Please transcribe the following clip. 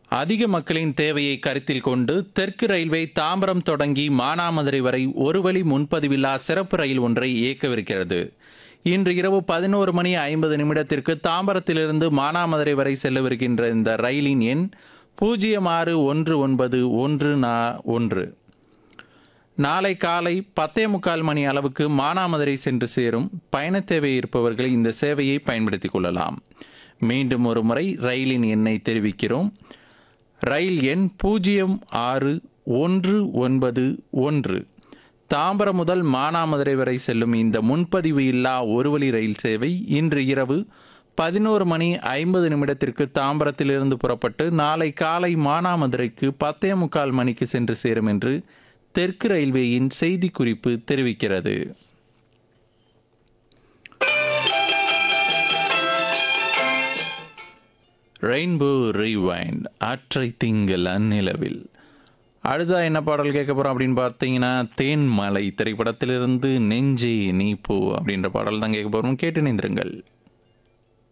அதிக மக்களின் தேவையை கருத்தில் கொண்டு தெற்கு ரயில்வே தாம்பரம் தொடங்கி மானாமதுரை வரை ஒரு வழி முன்பதிவில்லா சிறப்பு ரயில் ஒன்றை இயக்கவிருக்கிறது இன்று இரவு பதினோரு மணி ஐம்பது நிமிடத்திற்கு தாம்பரத்திலிருந்து மானாமதுரை வரை செல்லவிருக்கின்ற இந்த ரயிலின் எண் பூஜ்ஜியம் ஆறு ஒன்று ஒன்பது ஒன்று நா ஒன்று நாளை காலை பத்தே முக்கால் மணி அளவுக்கு மானாமதுரை சென்று சேரும் பயணத் தேவை இருப்பவர்கள் இந்த சேவையை பயன்படுத்திக் கொள்ளலாம் மீண்டும் ஒரு முறை ரயிலின் எண்ணை தெரிவிக்கிறோம் ரயில் எண் பூஜ்ஜியம் ஆறு ஒன்று ஒன்பது ஒன்று தாம்பரம் முதல் மானாமதுரை வரை செல்லும் இந்த முன்பதிவு இல்லா ஒரு வழி ரயில் சேவை இன்று இரவு பதினோரு மணி ஐம்பது நிமிடத்திற்கு தாம்பரத்திலிருந்து புறப்பட்டு நாளை காலை மானாமதுரைக்கு பத்தே முக்கால் மணிக்கு சென்று சேரும் என்று தெற்கு ரயில்வேயின் செய்திக்குறிப்பு தெரிவிக்கிறது ரெயின்போ ரீவைண்ட் ஆற்றை திங்கள் அந்நிலவில் அடுத்தா என்ன பாடல் கேட்க போகிறோம் அப்படின்னு பார்த்தீங்கன்னா தேன்மலை திரைப்படத்திலிருந்து நெஞ்சே நீ போ அப்படின்ற பாடல் தான் கேட்க போகிறோம் கேட்டு நிந்திருங்கள்